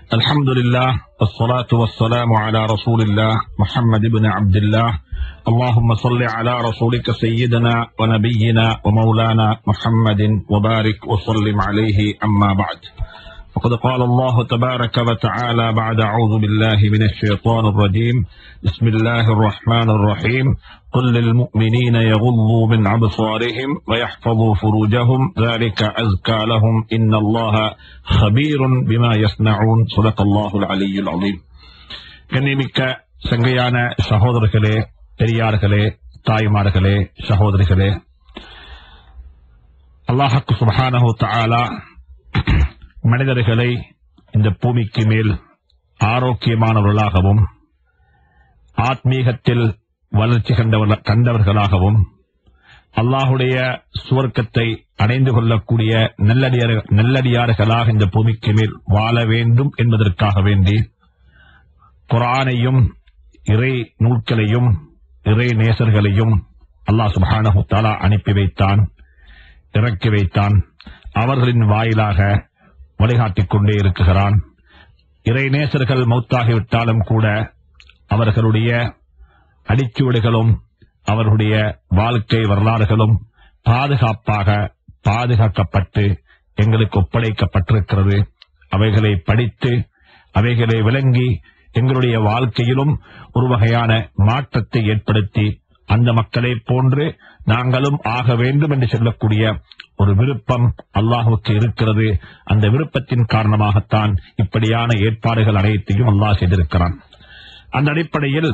الحمد لله والصلاة والسلام على رسول الله محمد بن عبد الله اللهم صل على رسولك سيدنا ونبينا ومولانا محمد وبارك وسلم عليه أما بعد وقد قال الله تبارك وتعالى بعد أعوذ بالله من الشيطان الرجيم بسم الله الرحمن الرحيم قل للمؤمنين يغضوا من أبصارهم ويحفظوا فروجهم ذلك أزكى لهم إن الله خبير بما يصنعون صدق الله العلي العظيم கண்ணிமிக்க சங்கையான சகோதரர்களே பெரியார்களே தாய்மார்களே சகோதரிகளே அல்லாஹக்கு சுபஹானஹு தஆலா மனிதர்களை இந்த பூமிக்கு மேல் ஆரோக்கியமானவர்களாகவும் ஆத்மீகத்தில் வளர்ச்சி கண்டவர் கண்டவர்களாகவும் அல்லாஹுடைய சுவர்க்கத்தை அடைந்து கொள்ளக்கூடிய நல்லடியார் நல்லடியார்களாக இந்த பூமிக்கு மேல் வாழ வேண்டும் என்பதற்காக வேண்டி குரானையும் இறை நூல்களையும் இறை நேசர்களையும் அல்லாஹ் சுப்ஹானஹு தஆலா அனுப்பி வைத்தான் இறக்கி வைத்தான் அவர்களின் வாயிலாக வழிகாட்டிக் கொண்டே இருக்குகிறான் இறை நேசர்கள் மௌத்தாகிவிட்டாலும் கூட அவர்களுடைய அடிச்சுவடுகளும் அவர்களுடைய வாழ்க்கை வரலாறுகளும் பாதுகாப்பாக பாதுகாக்கப்பட்டு எங்களுக்கு ஒப்படைக்கப்பட்டிருக்கிறது அவைகளை படித்து அவைகளை விளங்கி எங்களுடைய வாழ்க்கையிலும் ஒரு வகையான மாற்றத்தை ஏற்படுத்தி அந்த மக்களை போன்று நாங்களும் ஆக வேண்டும் என்று சொல்லக்கூடிய ஒரு விருப்பம் அல்லாஹுக்கு இருக்கிறது அந்த விருப்பத்தின் காரணமாகத்தான் இப்படியான ஏற்பாடுகள் அனைத்தையும் அல்லாஹ் செய்திருக்கிறான் அந்த அடிப்படையில்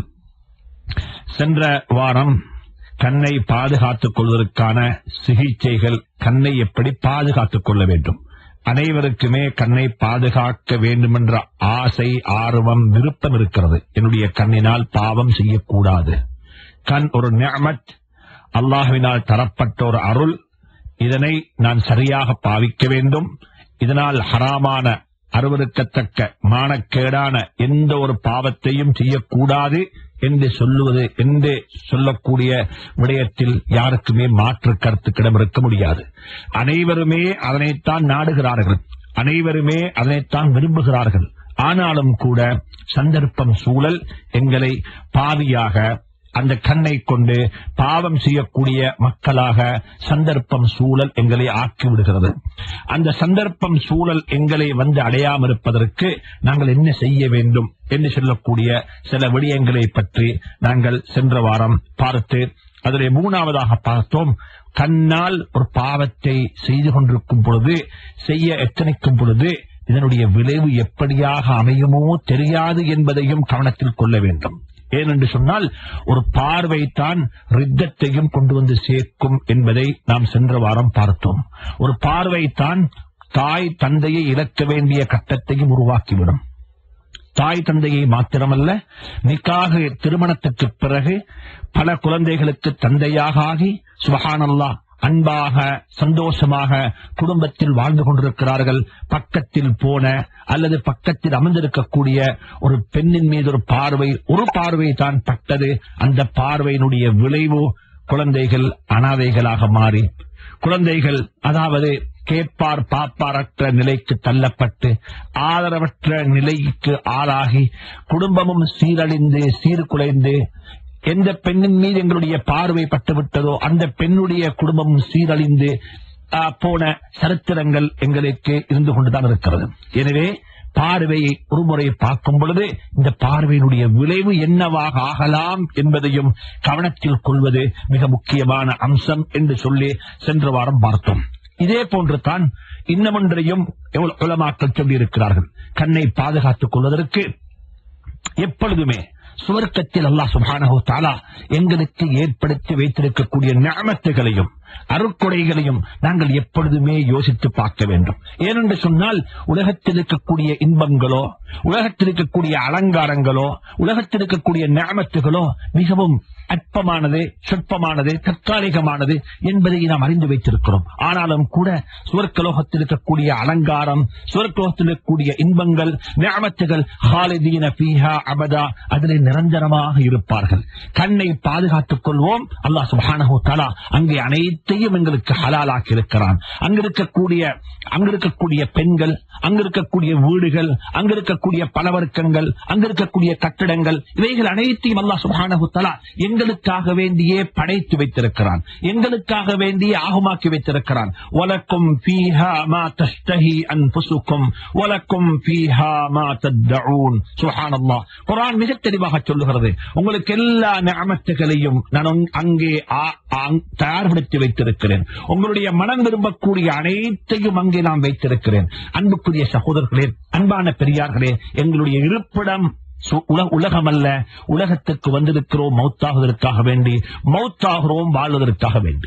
சென்ற வாரம் கண்ணை பாதுகாத்துக் கொள்வதற்கான சிகிச்சைகள் கண்ணை எப்படி பாதுகாத்துக் கொள்ள வேண்டும் அனைவருக்குமே கண்ணை பாதுகாக்க வேண்டும் என்ற ஆசை ஆர்வம் விருப்பம் இருக்கிறது என்னுடைய கண்ணினால் பாவம் செய்யக்கூடாது கண் ஒரு நியமத் அல்லாஹுவினால் தரப்பட்ட ஒரு அருள் இதனை நான் சரியாக பாவிக்க வேண்டும் இதனால் ஹராமான அருவருக்கத்தக்க மானக்கேடான எந்த ஒரு பாவத்தையும் செய்யக்கூடாது என்று சொல்லுவது என்று சொல்லக்கூடிய விடயத்தில் யாருக்குமே மாற்று கருத்துக்கிடம் இருக்க முடியாது அனைவருமே அதனைத்தான் நாடுகிறார்கள் அனைவருமே அதனைத்தான் விரும்புகிறார்கள் ஆனாலும் கூட சந்தர்ப்பம் சூழல் எங்களை பாவியாக அந்த கண்ணை கொண்டு பாவம் செய்யக்கூடிய மக்களாக சந்தர்ப்பம் சூழல் எங்களை ஆக்கிவிடுகிறது அந்த சந்தர்ப்பம் சூழல் எங்களை வந்து அடையாமல் இருப்பதற்கு நாங்கள் என்ன செய்ய வேண்டும் என்று சொல்லக்கூடிய சில விடயங்களை பற்றி நாங்கள் சென்ற வாரம் பார்த்து அதிலே மூணாவதாக பார்த்தோம் கண்ணால் ஒரு பாவத்தை செய்து கொண்டிருக்கும் பொழுது செய்ய எத்தனைக்கும் பொழுது இதனுடைய விளைவு எப்படியாக அமையுமோ தெரியாது என்பதையும் கவனத்தில் கொள்ள வேண்டும் ஏனென்று சொன்னால் ஒரு பார்வை தான் ரித்தத்தையும் கொண்டு வந்து சேர்க்கும் என்பதை நாம் சென்ற வாரம் பார்த்தோம் ஒரு பார்வை தான் தாய் தந்தையை இழக்க வேண்டிய கட்டத்தையும் உருவாக்கிவிடும் தாய் தந்தையை மாத்திரமல்ல நிக்காக திருமணத்துக்கு பிறகு பல குழந்தைகளுக்கு தந்தையாக ஆகி சுபஹானல்லா அன்பாக சந்தோஷமாக குடும்பத்தில் வாழ்ந்து கொண்டிருக்கிறார்கள் பக்கத்தில் போன அல்லது பக்கத்தில் அமர்ந்திருக்கக்கூடிய ஒரு பெண்ணின் மீது ஒரு பார்வை ஒரு பார்வை தான் பட்டது அந்த பார்வையினுடைய விளைவு குழந்தைகள் அனாதைகளாக மாறி குழந்தைகள் அதாவது கேட்பார் பாப்பாரற்ற நிலைக்கு தள்ளப்பட்டு ஆதரவற்ற நிலைக்கு ஆளாகி குடும்பமும் சீரழிந்து சீர்குலைந்து எந்த பெண்ணின் மீது எங்களுடைய பார்வை பட்டுவிட்டதோ அந்த பெண்ணுடைய குடும்பம் சீரழிந்து போன சரித்திரங்கள் எங்களுக்கு இருந்து கொண்டுதான் இருக்கிறது எனவே பார்வையை ஒருமுறை பார்க்கும் பொழுது இந்த பார்வையினுடைய விளைவு என்னவாக ஆகலாம் என்பதையும் கவனத்தில் கொள்வது மிக முக்கியமான அம்சம் என்று சொல்லி சென்ற வாரம் பார்த்தோம் இதே போன்று தான் இன்னமொன்றையும் உலமாக்கள் சொல்லியிருக்கிறார்கள் கண்ணை பாதுகாத்துக் கொள்வதற்கு எப்பொழுதுமே சுவர்க்கத்தில் அல்லாஹ் சுபானஹோ தாலா எங்களுக்கு ஏற்படுத்தி வைத்திருக்கக்கூடிய ஞாபகங்களையும் அருட்கொடைகளையும் நாங்கள் எப்பொழுதுமே யோசித்து பார்க்க வேண்டும் ஏனென்று சொன்னால் உலகத்தில் இருக்கக்கூடிய இன்பங்களோ உலகத்தில் இருக்கக்கூடிய அலங்காரங்களோ உலகத்தில் இருக்கக்கூடிய ஞாபகங்களோ மிகவும் அற்பமானது சொற்பமானது தற்காலிகமானது என்பதை நாம் அறிந்து வைத்திருக்கிறோம் ஆனாலும் கூட சுவர்க்கலோகத்தில் இருக்கக்கூடிய அலங்காரம் சுவர்க்கலோகத்தில் இருக்கக்கூடிய இன்பங்கள் ஞாபகத்துகள் ஹாலிதீன பீஹா அபதா அதிலே நிரந்தரமாக இருப்பார்கள் கண்ணை பாதுகாத்துக் கொள்வோம் அல்லாஹ் சுபானஹோ தலா அங்கே அனைத்தையும் எங்களுக்கு ஹலாலாக்கி இருக்கிறான் அங்கிருக்கக்கூடிய அங்கிருக்கக்கூடிய பெண்கள் அங்க இருக்கக்கூடிய வீடுகள் அங்க இருக்கக்கூடிய பலவர்க்கங்கள் அங்க இருக்கக்கூடிய கட்டிடங்கள் இவைகள் அனைத்தையும் அல்லாஹ் சுப்ஹானஹு தஆலா எங்களுக்காக வேண்டியே படைத்து வைத்திருக்கிறான் எங்களுக்காக வேண்டியே ஆகமாக்கி வைத்திருக்கிறான் வலக்கும் ஃபீஹா மா தஷ்தஹி அன்ஃபுசுக்கும் வலக்கும் ஃபீஹா மா தத்தஊன் சுப்ஹானல்லாஹ் குர்ஆன் மிக தெளிவாக சொல்லுகிறது உங்களுக்கு எல்லா நிஅமத்துகளையும் நான் உங்- அங்கே ஆ- ஆங்- தயார்படுத்தி வைத்திருக்கிறேன் உங்களுடைய மனம் விரும்பக்கூடிய அனைத்தையும் அங்கே நான் வைத்திருக்கிறேன் அன்புக்குரிய சகோதரர்களே அன்பான பெரியார்களே எங்களுடைய இருப்பிடம் சு- உல- உலகம் அல்ல உலகத்துக்கு வந்திருக்கிறோம் மௌத்தாகுவதற்காக வேண்டி மௌத்தாகிறோம் வாழ்வதற்காக வேண்டி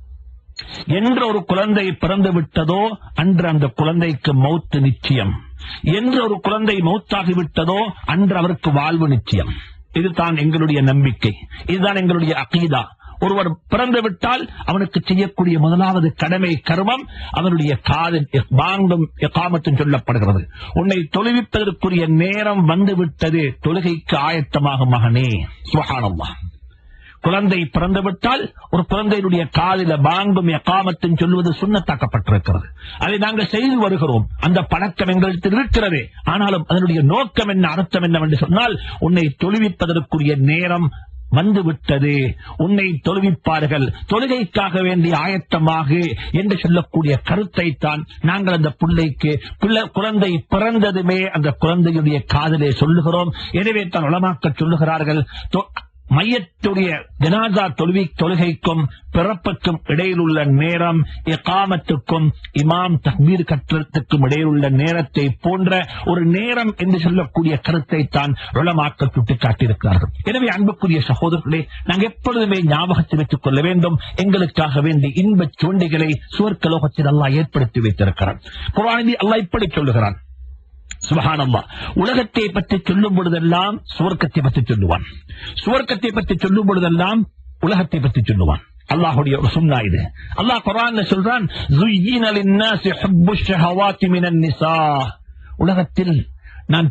என்ற ஒரு குழந்தை பிறந்து விட்டதோ அன்று அந்த குழந்தைக்கு மௌத்து நிச்சயம் என்று ஒரு குழந்தை மௌத்தாகி விட்டதோ அன்று அவருக்கு வாழ்வு நிச்சயம் இதுதான் எங்களுடைய நம்பிக்கை இதுதான் எங்களுடைய அகீதா ஒருவர் பிறந்து விட்டால் அவனுக்கு செய்யக்கூடிய முதலாவது கடமை கர்மம் அவனுடைய காதில் பாங்கும் எக்காமத்தும் சொல்லப்படுகிறது உன்னை தொழுவிப்பதற்குரிய நேரம் வந்து விட்டது தொழுகைக்கு ஆயத்தமாகும் மகனே சுகானம்மா குழந்தை பிறந்துவிட்டால் ஒரு குழந்தையினுடைய காதில பாங்கும் எக்காமத்தும் சொல்வது சுண்ணத்தாக்கப்பட்டிருக்கிறது அதை நாங்கள் செய்து வருகிறோம் அந்த பழக்கம் எங்களுக்கு இருக்கிறது ஆனாலும் அதனுடைய நோக்கம் என்ன அர்த்தம் என்னவென்று சொன்னால் உன்னை தொழுவிப்பதற்குரிய நேரம் வந்து விட்டது உன்னை தொழுவிப்பார்கள் தொழுகைக்காக வேண்டிய ஆயத்தமாக என்று சொல்லக்கூடிய கருத்தை தான் நாங்கள் அந்த பிள்ளைக்கு பிள்ளை குழந்தை பிறந்ததுமே அந்த குழந்தையுடைய காதலே சொல்லுகிறோம் எனவே தான் உளமாக்க சொல்லுகிறார்கள் தொ- மையத்துடைய ஜனாதா தொழுவி தொழுகைக்கும் பிறப்புக்கும் இடையில் உள்ள நேரம் இகாமத்துக்கும் இமாம் தக்பீர் கற்றத்துக்கும் இடையில் உள்ள நேரத்தை போன்ற ஒரு நேரம் என்று சொல்லக்கூடிய கருத்தை தான் உளமாக்க சுட்டிக்காட்டியிருக்கிறார்கள் எனவே அன்புக்குரிய சகோதரர்களே நாங்கள் எப்பொழுதுமே ஞாபகத்தில் வைத்துக் கொள்ள வேண்டும் எங்களுக்காக வேண்டி இன்பச் சுவண்டிகளை சுவர்க்க லோகத்தில் அல்லாஹ் ஏற்படுத்தி வைத்திருக்கிறான் குரானில் அல்லாஹ் இப்படி சொல்லுகிறான் சுபஹானல்லா உலகத்தை பற்றி சொல்லும் பொழுதெல்லாம் சுவர்க்கத்தை பற்றி சொல்லுவான் சுவர்க்கத்தை பற்றி சொல்லும் பொழுதெல்லாம் உலகத்தை பற்றி சொல்லுவான் அல்லாஹுடைய ஒரு சுன்னா இது அல்லாஹ் குரான்ல சொல்றான் "زُيِّنَ لِلنَّاسِ حُبُّ الشَّهَوَاتِ مِنَ النِّسَاءِ உலகத்தில் நான்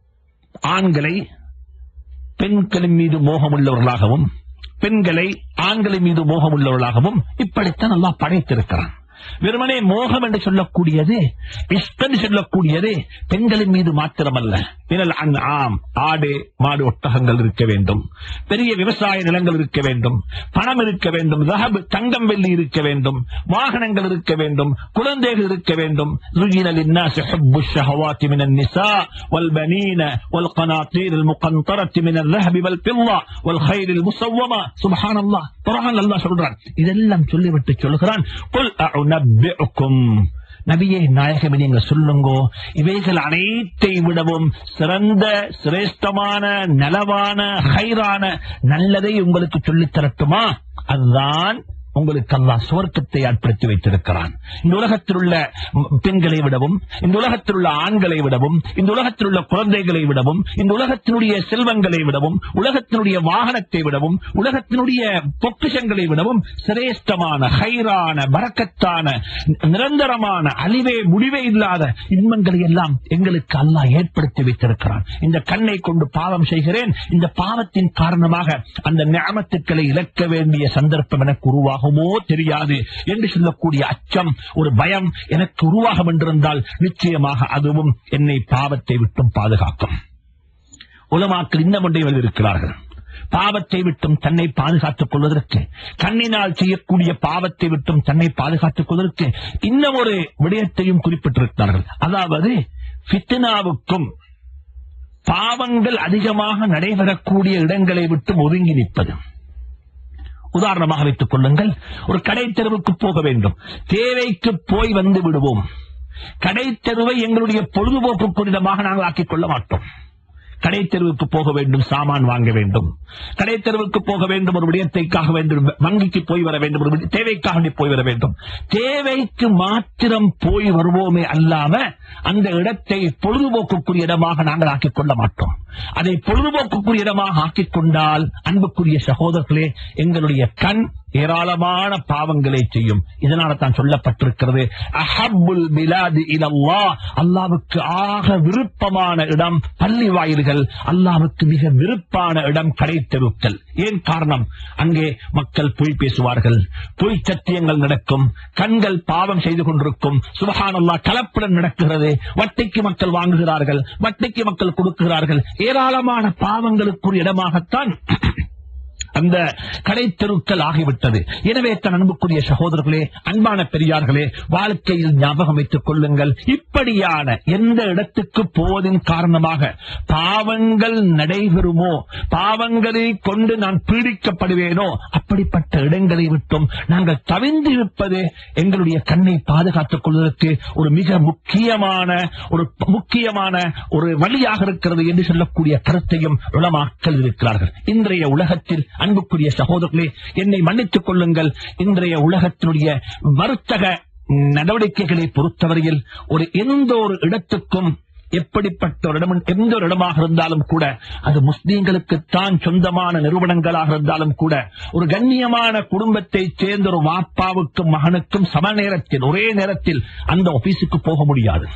ஆண்களை பெண்களின் மீது மோகம் உள்ளவர்களாகவும் பெண்களை ஆண்களின் மீது மோகம் உள்ளவர்களாகவும் இப்படித்தான் அல்லாஹ் படைத்திருக்கிறான் வெறுமனே மோகம் என்று சொல்லக்கூடியது இஷ்டம் சொல்லக்கூடியது பெண்களின் மீது மாத்திரமல்ல மினல் ஆம் ஆடு மாடு ஒட்டகங்கள் இருக்க வேண்டும் பெரிய விவசாய நிலங்கள் இருக்க வேண்டும் பணம் இருக்க வேண்டும் ரஹபு தங்கம் வெள்ளி இருக்க வேண்டும் வாகனங்கள் இருக்க வேண்டும் குழந்தைகள் இருக்க வேண்டும் زُيِّنَ لِلنَّاسِ حُبُّ الشَّهَوَاتِ مِنَ النِّسَاءِ وَالْبَنِينَ وَالْقَنَاطِيرِ الْمُقَنطَرَةِ مِنَ الذَّهَبِ وَالْفِضَّةِ وَالْخَيْلِ الْمُسَوَّمَةِ سبحان الله குர்ஆன் அல்லாஹ் சொல்றான் இதெல்லாம் சொல்லிவிட்டு சொல்லுகிறான் குல் அஉனப்பிஉக்கும் நபியே நாயகமே நீங்க சொல்லுங்கோ இவைகள் அனைத்தை விடவும் சிறந்த சிரேஷ்டமான நலவான ஹைரான நல்லதை உங்களுக்கு சொல்லித் தரட்டுமா அதுதான் உங்களுக்கு அல்லாஹ் சுவர்க்கத்தை ஏற்படுத்தி வைத்திருக்கிறான் இந்த உலகத்தில் உள்ள ம், பெண்களை விடவும் இந்த உலகத்தில் உள்ள ஆண்களை விடவும் இந்த உலகத்தில் உள்ள குழந்தைகளை விடவும் இந்த உலகத்தினுடைய செல்வங்களை விடவும் உலகத்தினுடைய வாகனத்தை விடவும் உலகத்தினுடைய பொக்கிஷங்களை விடவும் சிரேஷ்டமான ஹைரான பரக்கத்தான நிரந்தரமான அழிவே முடிவே இல்லாத இன்பங்களை எல்லாம் எங்களுக்கு அல்லாஹ் ஏற்படுத்தி வைத்திருக்கிறான் இந்த கண்ணை கொண்டு பாவம் செய்கிறேன் இந்த பாவத்தின் காரணமாக அந்த ஞாபகத்துக்களை இழக்க வேண்டிய சந்தர்ப்பம் எனக்கு உருவாகுமோ தெரியாது என்று சொல்லக்கூடிய அச்சம் ஒரு பயம் எனக்கு உருவாகும் என்றிருந்தால் நிச்சயமாக அதுவும் என்னை பாவத்தை விட்டும் பாதுகாக்கும் உலமாக்கள் இன்னும் ஒன்றை எழுதியிருக்கிறார்கள் பாவத்தை விட்டும் தன்னை பாதுகாத்துக் கொள்வதற்கு கண்ணினால் செய்யக்கூடிய பாவத்தை விட்டும் தன்னை பாதுகாத்துக் கொள்வதற்கு இன்னும் ஒரு விடயத்தையும் குறிப்பிட்டிருக்கிறார்கள் அதாவது ஃபித்னாவுக்கும் பாவங்கள் அதிகமாக நடைபெறக்கூடிய இடங்களை விட்டு ஒதுங்கி நிற்பது உதாரணமாக வைத்துக் கொள்ளுங்கள் ஒரு கடை தெருவுக்கு போக வேண்டும் தேவைக்கு போய் வந்து விடுவோம் கடை தெருவை எங்களுடைய பொழுதுபோக்கு இடமாக நாங்கள் ஆக்கிக் கொள்ள மாட்டோம் கடை தெருவுக்கு போக வேண்டும் சாமான் வாங்க வேண்டும் கடை தெருவுக்கு போக வேண்டும் ஒரு விடயத்தைக்காக வேண்டும் வங்கிக்கு போய் வர வேண்டும் ஒரு விட- தேவைக்காக வேண்டி போய் வர வேண்டும் தேவைக்கு மாத்திரம் போய் வருவோமே அல்லாம அந்த இடத்தை பொழுதுபோக்குக்குரிய இடமாக நாங்கள் ஆக்கிக் கொள்ள மாட்டோம் அதை பொழுதுபோக்குக்குரிய இடமாக ஆக்கிக் கொண்டால் அன்புக்குரிய சகோதரர்களே எங்களுடைய கண் ஏராளமான பாவங்களை செய்யும் இதனால தான் சொல்லப்பட்டிருக்கிறது அஹப்புல் பிலாதி இலல்லாஹ் அல்லாவுக்கு ஆக விருப்பமான இடம் பள்ளி வாயில்கள் அல்லாவுக்கு மிக விருப்பான இடம் கடை தெருக்கள் ஏன் காரணம் அங்கே மக்கள் பொய் பேசுவார்கள் பொய் சத்தியங்கள் நடக்கும் கண்கள் பாவம் செய்து கொண்டிருக்கும் சுபஹானல்லா கலப்படம் நடக்கிறது வட்டிக்கு மக்கள் வாங்குகிறார்கள் வட்டிக்கு மக்கள் கொடுக்கிறார்கள் ஏராளமான பாவங்களுக்குரிய இடமாகத்தான் அந்த கடை தெருக்கள் ஆகிவிட்டது எனவே தன் அன்புக்குரிய சகோதரர்களே அன்பான பெரியார்களே வாழ்க்கையில் ஞாபகம் வைத்துக் கொள்ளுங்கள் இப்படியான எந்த இடத்துக்கு போவதன் காரணமாக பாவங்கள் நடைபெறுமோ பாவங்களை கொண்டு நான் பீடிக்கப்படுவேனோ அப்படிப்பட்ட இடங்களை விட்டும் நாங்கள் தவிந்து இருப்பது எங்களுடைய கண்ணை பாதுகாத்துக் கொள்வதற்கு ஒரு மிக முக்கியமான ஒரு முக்கியமான ஒரு வழியாக இருக்கிறது என்று சொல்லக்கூடிய கருத்தையும் உளமாக்கல் இருக்கிறார்கள் இன்றைய உலகத்தில் அன்புக்குரிய சகோதரர்களே என்னை மன்னித்துக் கொள்ளுங்கள் இன்றைய உலகத்தினுடைய வர்த்தக நடவடிக்கைகளை பொறுத்தவரையில் ஒரு எந்த ஒரு இடத்துக்கும் எப்படிப்பட்ட ஒரு இடம் எந்த ஒரு இடமாக இருந்தாலும் கூட அது முஸ்லீம்களுக்குத்தான் சொந்தமான நிறுவனங்களாக இருந்தாலும் கூட ஒரு கண்ணியமான குடும்பத்தை சேர்ந்த ஒரு வாப்பாவுக்கும் மகனுக்கும் சம நேரத்தில் ஒரே நேரத்தில் அந்த ஆபீஸுக்கு போக முடியாது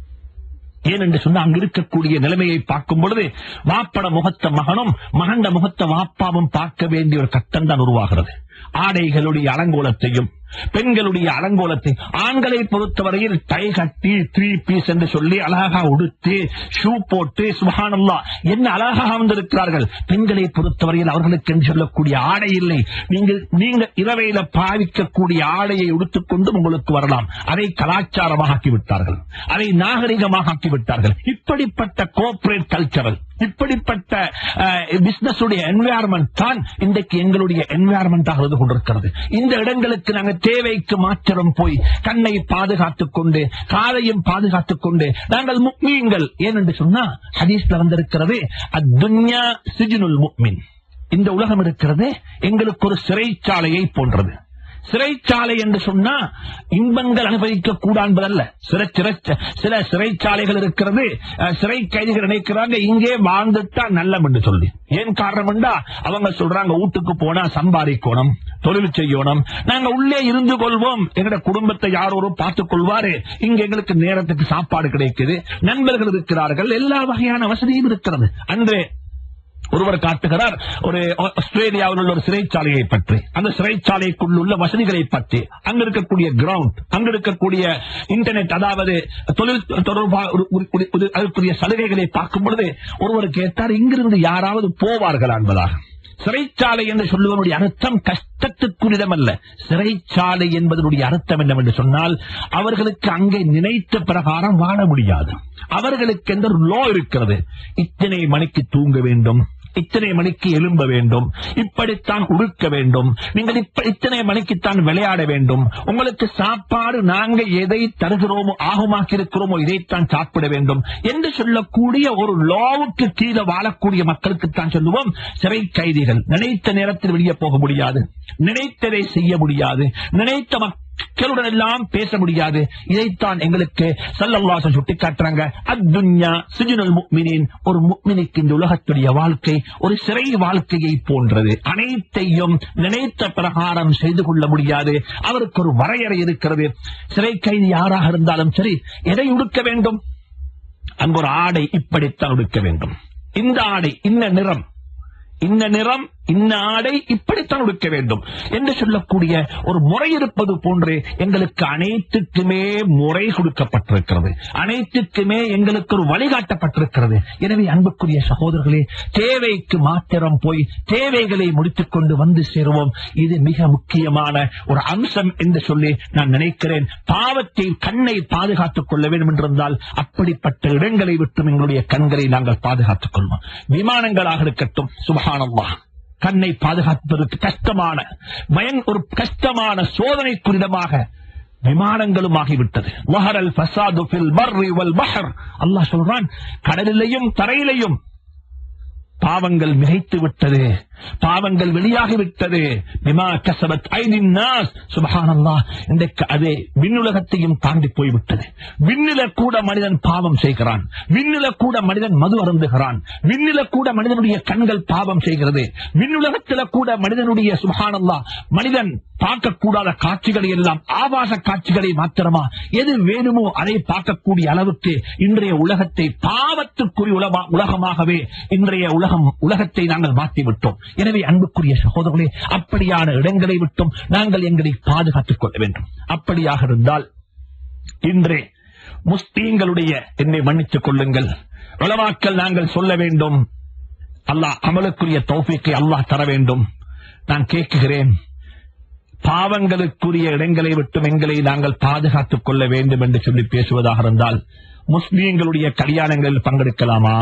ஏனென்று சொன்னா அங்க இருக்கக்கூடிய நிலைமையை பார்க்கும் பொழுது வாப்பட முகத்த மகனும் மகண்ட முகத்த வாப்பாவும் பார்க்க வேண்டிய ஒரு கட்டம் தான் உருவாகிறது ஆடைகளுடைய அலங்கோலத்தையும் பெண்களுடைய அலங்கோலத்தை ஆண்களை பொறுத்தவரையில் டை கட்டி த்ரீ பீஸ் என்று சொல்லி அழகா உடுத்து ஷூ போட்டு சுபானல்லா என்ன அழகாக வந்திருக்கிறார்கள் பெண்களை பொறுத்தவரையில் அவர்களுக்கு என்று சொல்லக்கூடிய ஆடை இல்லை நீங்கள் நீங்க இரவையில பாவிக்கக்கூடிய ஆடையை உடுத்துக்கொண்டு உங்களுக்கு வரலாம் அதை கலாச்சாரமாக ஆக்கிவிட்டார்கள் அதை நாகரிகமாக ஆக்கிவிட்டார்கள் இப்படிப்பட்ட கோஆபரேட் கல்ச்சரல் இப்படிப்பட்ட பிசினஸ் உடைய என்வாயர்மெண்ட் தான் இன்றைக்கு எங்களுடைய என்வாயர்மெண்டாக இருந்து கொண்டிருக்கிறது இந்த இடங்களுக்கு நாங்கள் தேவைக்கு மாத்திரம் போய் கண்ணை பாதுகாத்துக் கொண்டு காலையும் பாதுகாத்துக் கொண்டு நாங்கள் முக்மீன்கள் ஏனென்று சொன்னா ஹதீஸ்ல வந்திருக்கிறது அத்துன்யா சிஜினுல் முக்மின் இந்த உலகம் இருக்கிறது எங்களுக்கு ஒரு சிறைச்சாலையை போன்றது சிறைச்சாலை என்று சொன்னா இன்பங்கள் அனுபவிக்க கூடாது என்பதல்ல சில சிறை- சில சிறைச்சாலைகள் இருக்கிறது அஹ், சிறை கைதிகள் நினைக்கிறாங்க இங்கே வாழ்ந்துட்டா நல்லம் என்று சொல்லி ஏன் காரணம் என்றா அவங்க சொல்றாங்க வீட்டுக்கு போனா சம்பாதிக்கணும் தொழில் செய்யணும் நாங்க உள்ளே இருந்து கொள்வோம் எங்கட குடும்பத்தை யாரோரும் பார்த்துக் கொள்வாரு இங்க எங்களுக்கு நேரத்துக்கு சாப்பாடு கிடைக்குது நண்பர்கள் இருக்கிறார்கள் எல்லா வகையான வசதியும் இருக்கிறது அன்றே ஒருவர் காட்டுகிறார் ஒரு ஆஸ்திரேலியாவில் உள்ள ஒரு சிறைச்சாலையை பற்றி அந்த சிறைச்சாலைக்குள் உள்ள வசதிகளை பற்றி அங்க இருக்கக்கூடிய கிரவுண்ட் அங்க இருக்கக்கூடிய இன்டர்நெட் அதாவது தொழில் தொடர்பாக ஒரு- ஒரு- ஒரு- ஒரு- அதற்குரிய சலுகைகளை பார்க்கும் பொழுது ஒருவர் கேட்டார் இங்கிருந்து யாராவது போவார்களா என்பதாக சிறைச்சாலை என்று சொல்லுவதனுடைய அர்த்தம் கஷ்டத்துக்குரிடம் அல்ல சிறைச்சாலை என்பதனுடைய அர்த்தம் என்னவென்று சொன்னால் அவர்களுக்கு அங்கே நினைத்த பிரகாரம் வாழ முடியாது அவர்களுக்கு எந்த ஒரு லோ இருக்கிறது இத்தனை மணிக்கு தூங்க வேண்டும் இத்தனை மணிக்கு எழும்ப வேண்டும் இப்படித்தான் உடுக்க வேண்டும் நீங்கள் இப்ப இத்தனை மணிக்குத்தான் விளையாட வேண்டும் உங்களுக்கு சாப்பாடு நாங்க எதை தருகிறோமோ ஆகமாக்கி இருக்கிறோமோ இதைத்தான் சாப்பிட வேண்டும் என்று சொல்லக்கூடிய ஒரு லாவுக்கு கீழே வாழக்கூடிய மக்களுக்குத்தான் சொல்லுவோம் சிறை கைதிகள் நினைத்த நேரத்தில் வெளியே போக முடியாது நினைத்ததை செய்ய முடியாது நினைத்த மக்களுடன் எல்லாம் பேச முடியாது இதைத்தான் எங்களுக்கு சல்லல்லாசன் சுட்டி காட்டுறாங்க அத்துன்யா சிஜுனல் முக்மினின் ஒரு முக்மினிக்கு இந்த உலகத்துடைய வாழ்க்கை ஒரு சிறை வாழ்க்கையை போன்றது அனைத்தையும் நினைத்த பிரகாரம் செய்து கொள்ள முடியாது அவருக்கு ஒரு வரையறை இருக்கிறது சிறை கைதி யாராக இருந்தாலும் சரி எதை உடுக்க வேண்டும் அங்கு ஒரு ஆடை இப்படித்தான் உடுக்க வேண்டும் இந்த ஆடை இந்த நிறம் இந்த நிறம் இந்த ஆடை இப்படித்தான் உடுக்க வேண்டும் என்று சொல்லக்கூடிய ஒரு முறை இருப்பது போன்று எங்களுக்கு அனைத்துக்குமே முறை கொடுக்கப்பட்டிருக்கிறது அனைத்துக்குமே எங்களுக்கு ஒரு வழிகாட்டப்பட்டிருக்கிறது எனவே அன்புக்குரிய சகோதரர்களே தேவைக்கு மாத்திரம் போய் தேவைகளை முடித்துக் கொண்டு வந்து சேருவோம் இது மிக முக்கியமான ஒரு அம்சம் என்று சொல்லி நான் நினைக்கிறேன் பாவத்தை கண்ணை பாதுகாத்துக் கொள்ள வேண்டும் என்றிருந்தால் அப்படிப்பட்ட இடங்களை விட்டும் எங்களுடைய கண்களை நாங்கள் பாதுகாத்துக் கொள்வோம் விமானங்களாக இருக்கட்டும் சுபகானம்மா கண்ணை பாதுகாப்பதற்கு கஷ்டமான பயன் ஒரு கஷ்டமான சோதனைக்குரிடமாக விமானங்களும் ஆகிவிட்டது வஹரல் ஃபஸாது ஃபில் பர்ரி வல் பஹர் அல்லாஹ் சொல்றான் கடலிலேயும் தரையிலையும் பாவங்கள் மிகைத்து விட்டது பாவங்கள் வெளியாகிவிட்டது பிமா கசபத் ஐதின் நாஸ் சுபஹானல்லாஹ் இன்றைக்கு அது விண்ணுலகத்தையும் தாண்டி போய்விட்டது விண்ணில கூட மனிதன் பாவம் செய்கிறான் விண்ணில கூட மனிதன் மது அருந்துகிறான் விண்ணில கூட மனிதனுடைய கண்கள் பாவம் செய்கிறது விண்ணுலகத்தில கூட மனிதனுடைய சுபஹானல்லாஹ் மனிதன் பார்க்கக்கூடாத காட்சிகளை எல்லாம் ஆபாச காட்சிகளை மாத்திரமா எது வேணுமோ அதை பார்க்கக்கூடிய அளவுக்கு இன்றைய உலகத்தை பாவத்துக்குரிய உலகமா- உலகமாகவே இன்றைய உலகம் உலகத்தை நாங்கள் மாற்றிவிட்டோம் எனவே அன்புக்குரிய சகோதரர்களே அப்படியான இடங்களை விட்டும் நாங்கள் எங்களை பாதுகாத்துக் கொள்ள வேண்டும் அப்படியாக இருந்தால் இன்றே முஸ்லீம்களுடைய என்னை மன்னித்துக் கொள்ளுங்கள் உலமாக்கள் நாங்கள் சொல்ல வேண்டும் அல்லாஹ் அமலுக்குரிய தௌஃபீக்கை அல்லாஹ் தர வேண்டும் நான் கேட்கிறேன் பாவங்களுக்குரிய இடங்களை விட்டும் எங்களை நாங்கள் பாதுகாத்துக் கொள்ள வேண்டும் என்று சொல்லி பேசுவதாக இருந்தால் முஸ்லீம்களுடைய கல்யாணங்களில் பங்கெடுக்கலாமா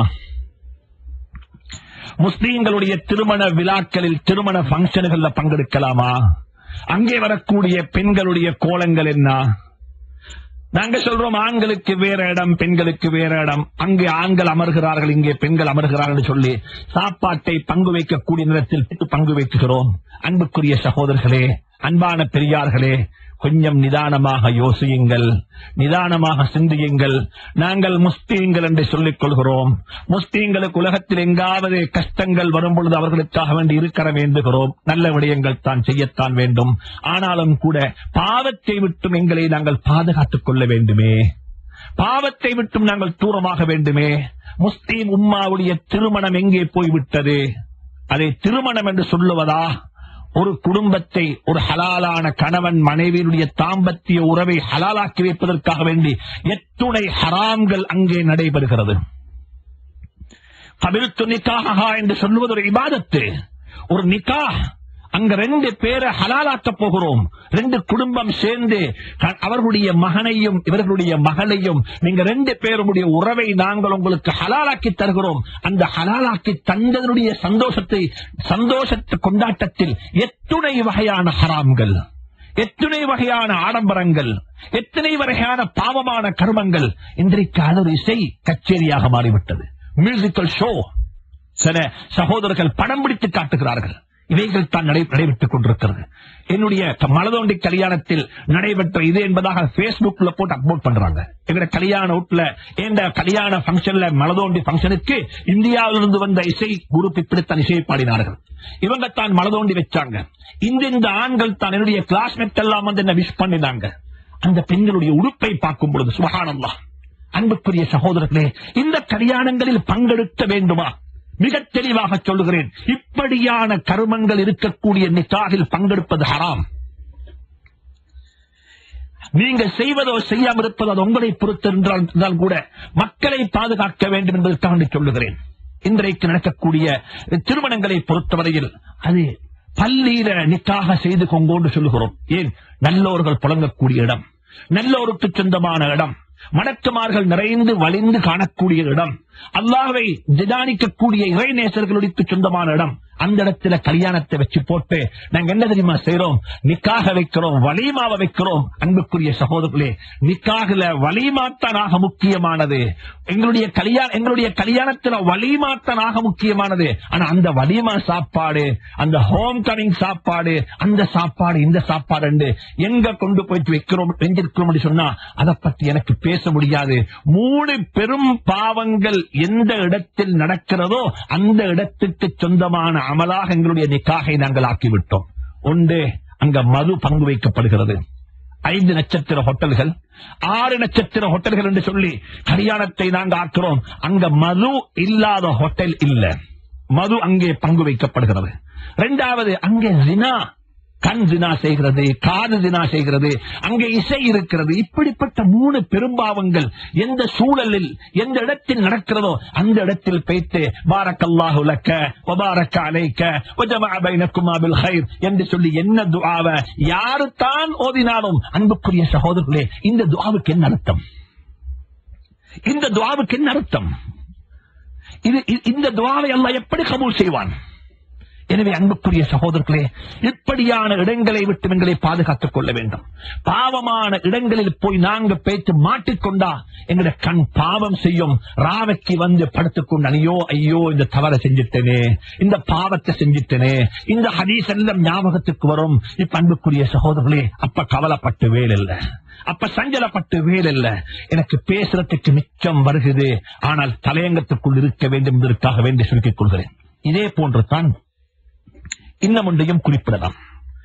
முஸ்லீம்களுடைய திருமண விழாக்களில் திருமண பங்கனுகள்ல பங்கெடுக்கலாமா அங்கே வரக்கூடிய பெண்களுடைய கோலங்கள் என்ன நாங்க சொல்றோம் ஆண்களுக்கு வேற இடம் பெண்களுக்கு வேற இடம் அங்கே ஆண்கள் அமர்கிறார்கள் இங்கே பெண்கள் அமர்கிறார்கள் என்று சொல்லி சாப்பாட்டை பங்கு வைக்கக்கூடிய நேரத்தில் பங்கு வைக்கிறோம் அன்புக்குரிய சகோதரர்களே அன்பான பெரியார்களே கொஞ்சம் நிதானமாக யோசியுங்கள் நிதானமாக சிந்தியுங்கள் நாங்கள் முஸ்லீம்கள் என்று சொல்லிக் கொள்கிறோம் முஸ்லீம்களுக்கு உலகத்தில் எங்காவது கஷ்டங்கள் வரும் பொழுது அவர்களுக்காக வேண்டி இருக்கிற வேண்டுகிறோம் நல்ல விடயங்கள் தான் செய்யத்தான் வேண்டும் ஆனாலும் கூட பாவத்தை விட்டும் எங்களை நாங்கள் பாதுகாத்துக் கொள்ள வேண்டுமே பாவத்தை விட்டும் நாங்கள் தூரமாக வேண்டுமே முஸ்லீம் உம்மாவுடைய திருமணம் எங்கே போய்விட்டது அதை திருமணம் என்று சொல்லுவதா ஒரு குடும்பத்தை ஒரு ஹலாலான கணவன் மனைவியினுடைய தாம்பத்திய உறவை ஹலாலாக்கி வைப்பதற்காக வேண்டி எத்துணை ஹராம்கள் அங்கே நடைபெறுகிறது கபில்த்து நிக்காஹா என்று சொல்லுவது ஒரு இபாதத்து ஒரு நிக்கா அங்க ரெண்டு பேரை ஹலாலாக்க போகிறோம் ரெண்டு குடும்பம் சேர்ந்து க- அவர்களுடைய மகனையும் இவர்களுடைய மகளையும் நீங்க ரெண்டு பேருடைய உறவை நாங்கள் உங்களுக்கு ஹலாலாக்கி தருகிறோம் அந்த ஹலாலாக்கி தந்ததனுடைய சந்தோஷத்தை சந்தோஷத்து கொண்டாட்டத்தில் எத்துணை வகையான ஹராம்கள் எத்தனை வகையான ஆடம்பரங்கள் எத்தனை வகையான பாவமான கர்மங்கள் இன்றைக்கு அது ஒரு இசை கச்சேரியாக மாறிவிட்டது மியூசிக்கல் ஷோ சில சகோதரர்கள் படம் பிடித்து காட்டுகிறார்கள் இவைகள் தான் நடை- நடைபெற்றுக் கொண்டிருக்கிறது என்னுடைய க- மலதோண்டி கல்யாணத்தில் நடைபெற்ற இது என்பதாக பேஸ்புக்ல போட்டு அப்லோட் பண்றாங்க எங்க கல்யாண வீட்டுல எந்த கல்யாண பங்கன்ல மலதோண்டி பங்கனுக்கு இந்தியாவிலிருந்து வந்த இசை குரு பிடித்தான் இசையை பாடினார்கள் இவங்க தான் மலதோண்டி வச்சாங்க இந்த இந்த ஆண்கள் தான் என்னுடைய கிளாஸ்மேட் எல்லாம் வந்து என்ன விஷ் பண்ணினாங்க அந்த பெண்களுடைய உடுப்பை பார்க்கும் பொழுது சுபகானல்லா அன்புக்குரிய சகோதரர்களே இந்த கல்யாணங்களில் பங்கெடுக்க வேண்டுமா மிக தெளிவாக சொல்லுகிறேன் இப்படியான கருமங்கள் இருக்கக்கூடிய நிக்காகில் பங்கெடுப்பது ஹராம் நீங்க செய்வதோ செய்யாமல் இருப்பதோ அது உங்களை பொறுத்து என்றால் இருந்தால் கூட மக்களை பாதுகாக்க வேண்டும் என்பதற்காக வேண்டி சொல்லுகிறேன் இன்றைக்கு நடக்கக்கூடிய திருமணங்களை பொறுத்தவரையில் அது பள்ளியில நிக்காக செய்து கொங்கோண்டு சொல்லுகிறோம் ஏன் நல்லோர்கள் புழங்கக்கூடிய இடம் நல்லோருக்கு சொந்தமான இடம் மணக்குமார்கள் நிறைந்து வலிந்து காணக்கூடிய இடம் அல்லாஹ்வை திதானிக்கக்கூடிய இறைநேசர்களுக்கு சொந்தமான இடம் அந்த இடத்துல கல்யாணத்தை வச்சு போட்டு நாங்க என்ன தெரியுமா செய்யறோம் நிக்காக வைக்கிறோம் வலிமாவை வைக்கிறோம் அன்புக்குரிய சகோதரர்களே நிக்காகல வலிமாத்தனாக முக்கியமானது எங்களுடைய கல்யாணம் எங்களுடைய கல்யாணத்துல வலிமாத்தனாக முக்கியமானது ஆனா அந்த வலிமா சாப்பாடு அந்த ஹோம் கமிங் சாப்பாடு அந்த சாப்பாடு இந்த சாப்பாடு என்று எங்க கொண்டு போயிட்டு வைக்கிறோம் வெஞ்சிருக்கிறோம் என்று சொன்னா அதை பத்தி எனக்கு பேச முடியாது மூணு பெரும் பாவங்கள் எந்த இடத்தில் நடக்கிறதோ அந்த இடத்துக்கு சொந்தமான அமலாக எங்களுடைய நிக்காகை நாங்கள் ஆக்கிவிட்டோம் ஒன்று அங்க மது பங்கு வைக்கப்படுகிறது ஐந்து நட்சத்திர ஹோட்டல்கள் ஆறு நட்சத்திர ஹோட்டல்கள் என்று சொல்லி கல்யாணத்தை நாங்கள் ஆக்குறோம் அங்க மது இல்லாத ஹோட்டல் இல்ல மது அங்கே பங்கு வைக்கப்படுகிறது இரண்டாவது அங்கே ஜினா கண் தினா செய்கிறது காது தினா செய்கிறது அங்கே இசை இருக்கிறது இப்படிப்பட்ட மூணு பெரும்பாவங்கள் எந்த சூழலில் எந்த இடத்தில் நடக்கிறதோ அந்த இடத்தில் வைத்து பாரக்கல்லாஹு லக்க வபாரக்க அலைக்க வஜமஅ பைனக்குமா பில் கைர் என்று சொல்லி என்ன துஆவ யாரு தான் ஓதினாலும் அன்புக்குரிய சகோதரர்களே இந்த துஆவுக்கு என்ன அர்த்தம் இந்த துஆவுக்கு என்ன அர்த்தம் இது இ- இந்த துஆவை அல்லாஹ் எப்படி கபூல் செய்வான் எனவே அன்புக்குரிய சகோதரர்களே இப்படியான இடங்களை விட்டு எங்களை பாதுகாத்துக் கொள்ள வேண்டும் பாவமான இடங்களில் போய் நாங்க பேச்சு மாட்டிக்கொண்டா எங்களுடைய கண் பாவம் செய்யும் ராவைக்கு வந்து படுத்துக்கொண்டு ஐயோ ஐயோ இந்த தவறை செஞ்சுட்டேனே இந்த பாவத்தை செஞ்சுட்டேனே இந்த ஹதீஸ் எல்லாம் ஞாபகத்துக்கு வரும் இப்ப அன்புக்குரிய சகோதரர்களே அப்ப கவலைப்பட்டு வேல் இல்லை அப்ப சஞ்சலப்பட்டு வேல் இல்ல எனக்கு பேசுறதுக்கு மிச்சம் வருகிறது ஆனால் தலையங்கத்துக்குள் இருக்க வேண்டும் என்பதற்காக வேண்டி சுருக்கிக் கொள்கிறேன் இதே போன்று தான் இன்னும் ஒன்றையும் குறிப்பிடலாம்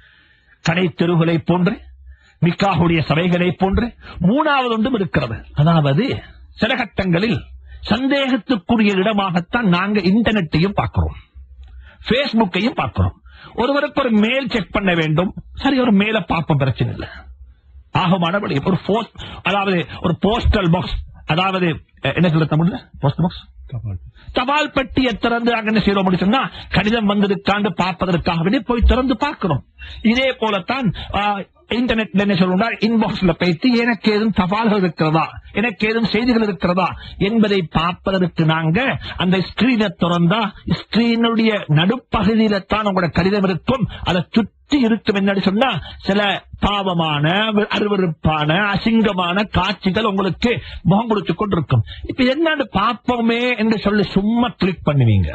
கடை தெருவுகளை போன்று மிக்காவுடைய சபைகளை போன்று மூணாவது ஒன்றும் இருக்கிறது அதாவது சில கட்டங்களில் சந்தேகத்துக்குரிய இடமாகத்தான் நாங்க இன்டர்நெட்டையும் பார்க்கிறோம் பேஸ்புக்கையும் பார்க்கிறோம் ஒருவருக்கு ஒரு மேல் செக் பண்ண வேண்டும் சரி ஒரு மேல பார்ப்போம் பிரச்சனை இல்லை ஆகமானபடி ஒரு போஸ்ட் அதாவது ஒரு போஸ்டல் பாக்ஸ் அதாவது அஹ், என்ன சொல்ற தமிழ்ல போஸ்ட் பாக்ஸ் தபால் பெட்டியை திறந்து அங்க என்ன செய்யறோம் அப்படின்னு சொன்னா கடிதம் வந்திருக்காண்டு பார்ப்பதற்காக வேண்டி போய் திறந்து பார்க்கிறோம் இதே போலத்தான் ஆ, இன்டர்நெட்ல என்ன சொல்றார் இன்பாக்ஸ்ல போயிட்டு எனக்கு ஏதும் தபால்கள் இருக்கிறதா எனக்கு ஏதும் செய்திகள் இருக்கிறதா என்பதை பார்ப்பதற்கு நாங்க அந்த ஸ்கிரீனை திறந்தா ஸ்கிரீனுடைய நடுப்பகுதியில தான் உங்களோட கடிதம் இருக்கும் அதை சுற்றி இருக்கும் என்னன்னு சொன்னா சில பாவமான அருவருப்பான அசிங்கமான காட்சிகள் உங்களுக்கு முகம் கொடுத்து கொண்டிருக்கும் இப்ப என்னன்னு பார்ப்போமே என்று சொல்லி சும்மா கிளிக் பண்ணுவீங்க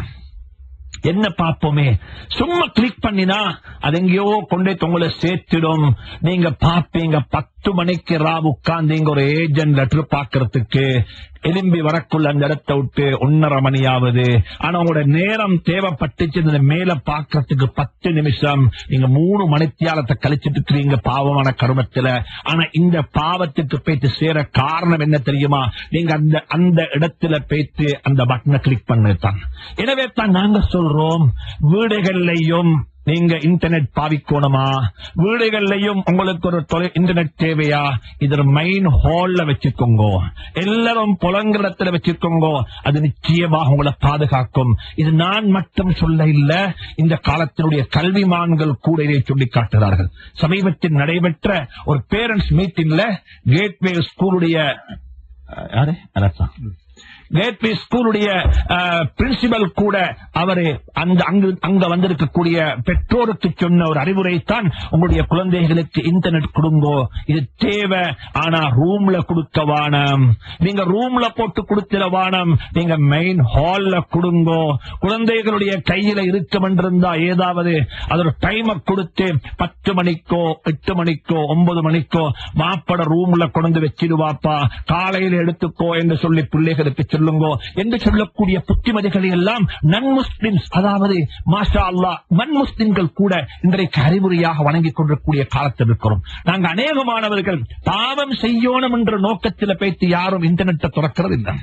என்ன பார்ப்போமே சும்மா கிளிக் பண்ணினா அது எங்கேயோ கொண்டே உங்களை சேர்த்திடும் நீங்க பார்ப்பீங்க பத்து மணிக்கு ரா உட்கார்ந்தீங்க ஒரு ஏஜென்ட் லெட்டர் பாக்குறதுக்கு எலும்பி வரக்குள்ள அந்த இடத்தை விட்டு ஒன்னரை மணி ஆகுது ஆனா உங்களோட நேரம் தேவைப்பட்டுச்சு இந்த மேல பாக்குறதுக்கு பத்து நிமிஷம் நீங்க மூணு மணித்தியாலத்தை கழிச்சிட்டு இருக்கிறீங்க பாவமான கருமத்துல ஆனா இந்த பாவத்துக்கு போயிட்டு சேர காரணம் என்ன தெரியுமா நீங்க அந்த அந்த இடத்துல போயிட்டு அந்த பட்டனை கிளிக் பண்ணதான் எனவே தான் நாங்க சொல்றோம் வீடுகள்லையும் நீங்க இன்டர்நெட் பாவிக்கணுமா வீடுகள்லையும் உங்களுக்கு ஒரு தொலை இன்டர்நெட் தேவையா இது மெயின் ஹால்ல வச்சுக்கோங்க எல்லாரும் புலங்கிடத்துல வச்சுக்கோங்க அது நிச்சயமாக உங்களை பாதுகாக்கும் இது நான் மட்டும் சொல்ல இல்ல இந்த காலத்தினுடைய கல்விமான்கள் கூட இதை சொல்லி காட்டுகிறார்கள் சமீபத்தில் நடைபெற்ற ஒரு பேரண்ட்ஸ் மீட்டிங்ல கேட்வே ஸ்கூலுடைய அஹ், யாரு அலசா கேட்வே ஸ்கூலுடைய பிரின்சிபல் கூட அவரு அந்த அங்கு அங்க வந்திருக்கக்கூடிய பெற்றோருக்கு சொன்ன ஒரு அறிவுரை தான் உங்களுடைய குழந்தைகளுக்கு இன்டர்நெட் கொடுங்கோ இது தேவை ஆனா ரூம்ல கொடுக்க வானம் நீங்க ரூம்ல போட்டு கொடுத்திட வானம் நீங்க மெயின் ஹால்ல கொடுங்கோ குழந்தைகளுடைய கையில இருக்கும் என்றிருந்தா ஏதாவது அதோட டைமை கொடுத்து பத்து மணிக்கோ எட்டு மணிக்கோ ஒன்பது மணிக்கோ மாப்பட ரூம்ல கொண்டு வச்சிடுவாப்பா காலையில எடுத்துக்கோ என்று சொல்லி பிள்ளைகளுக்கு சொல்லுங்கோ என்று சொல்லக்கூடிய புத்திமதிகளை எல்லாம் நன் முஸ்லிம்ஸ் அதாவது மாஷா அல்லாஹ் மண் முஸ்லிம்கள் கூட இன்றைக்கு அறிவுரையாக வணங்கிக் கொண்டிருக்கூடிய காலத்தில் இருக்கிறோம் நாங்க அநேகமானவர்கள் பாவம் செய்யணும் என்ற நோக்கத்தில் பேசி யாரும் இன்டர்நெட்டை துறக்கிறது இல்லை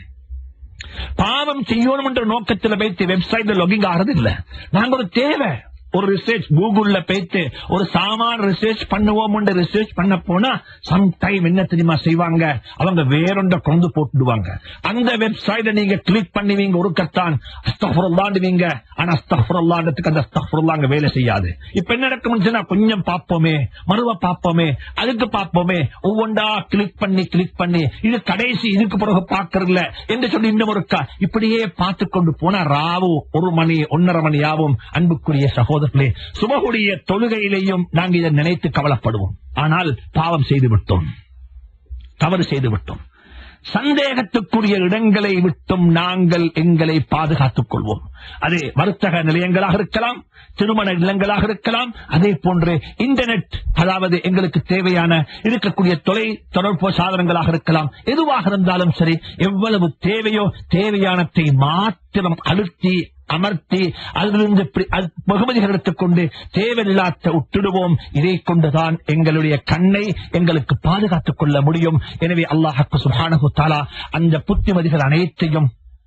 பாவம் செய்யணும் என்ற நோக்கத்தில் வைத்து வெப்சைட்ல லொகிங் ஆகிறது இல்ல நாங்க ஒரு தேவை ஒரு ரிசர்ச் கூகுள்ல போயிட்டு ஒரு சாமான் ரிசர்ச் பண்ணுவோம் ரிசர்ச் பண்ண போனா சம் டைம் என்ன தெரியுமா செய்வாங்க அவங்க வேறொண்ட கொண்டு போட்டுடுவாங்க அந்த வெப்சைட்டை நீங்க கிளிக் பண்ணுவீங்க ஒரு கத்தான் அஸ்தஃபுரல்லாண்டுவீங்க ஆனா அஸ்தஃபுரல்லாண்டத்துக்கு அந்த அஸ்தஃபுரல்லாங்க வேலை செய்யாது இப்ப என்ன நடக்கும்னு சொன்னா கொஞ்சம் பார்ப்போமே மறுவ பார்ப்போமே அதுக்கு பார்ப்போமே ஒவ்வொன்றா கிளிக் பண்ணி கிளிக் பண்ணி இது கடைசி இதுக்கு பிறகு பார்க்கறதில்ல என்று சொல்லி இன்னும் ஒருக்கா இப்படியே பார்த்து கொண்டு போனா ராவு ஒரு மணி ஒன்னரை மணி ஆகும் அன்புக்குரிய சகோதரர்களே சுபகுடைய தொழுகையிலேயும் நாங்கள் இதை நினைத்து கவலைப்படுவோம் ஆனால் பாவம் செய்து விட்டோம் தவறு செய்து விட்டோம் சந்தேகத்துக்குரிய இடங்களை விட்டும் நாங்கள் எங்களை பாதுகாத்துக் கொள்வோம் அது வர்த்தக நிலையங்களாக இருக்கலாம் திருமண நிலங்களாக இருக்கலாம் அதே போன்று இன்டர்நெட் அதாவது எங்களுக்கு தேவையான இருக்கக்கூடிய தொலை தொடர்பு சாதனங்களாக இருக்கலாம் எதுவாக இருந்தாலும் சரி எவ்வளவு தேவையோ தேவையானத்தை மாத்திரம் அழுத்தி அமர்த்தி அதிலிருந்து இப்படி அது- வெகுமதிகள் எடுத்துக்கொண்டு தேவையில்லாத விட்டுடுவோம் இதை கொண்டுதான் எங்களுடைய கண்ணை எங்களுக்கு பாதுகாத்துக் கொள்ள முடியும் எனவே அல்லாஹக்கு சுபானகு தாலா அந்த புத்திமதிகள் அனைத்தையும்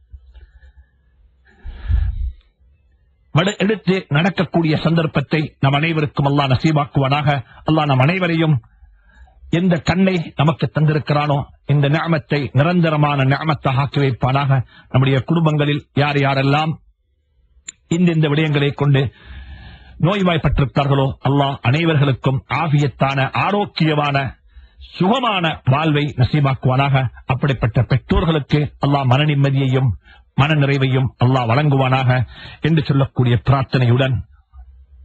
வட- எடுத்து நடக்கக்கூடிய சந்தர்ப்பத்தை நம் அனைவருக்கும் அல்லாஹ் நசீபாக்குவானாக அல்லாஹ் நம் அனைவரையும் எந்த கண்ணை நமக்கு தந்திருக்கிறானோ இந்த நியமத்தை நிரந்தரமான நியமத்தாக ஆக்கி வைப்பானாக நம்முடைய குடும்பங்களில் யார் யாரெல்லாம் இந்த இந்த விடயங்களை கொண்டு நோய்வாய்ப்பட்டிருக்கிறார்களோ அல்லாஹ் அனைவர்களுக்கும் ஆகியத்தான ஆரோக்கியமான சுகமான வாழ்வை நசீபாக்குவானாக அப்படிப்பட்ட பெற்றோர்களுக்கு அல்லாஹ் மன நிம்மதியையும் மன நிறைவையும் அல்லாஹ் வழங்குவானாக என்று சொல்லக்கூடிய பிரார்த்தனையுடன்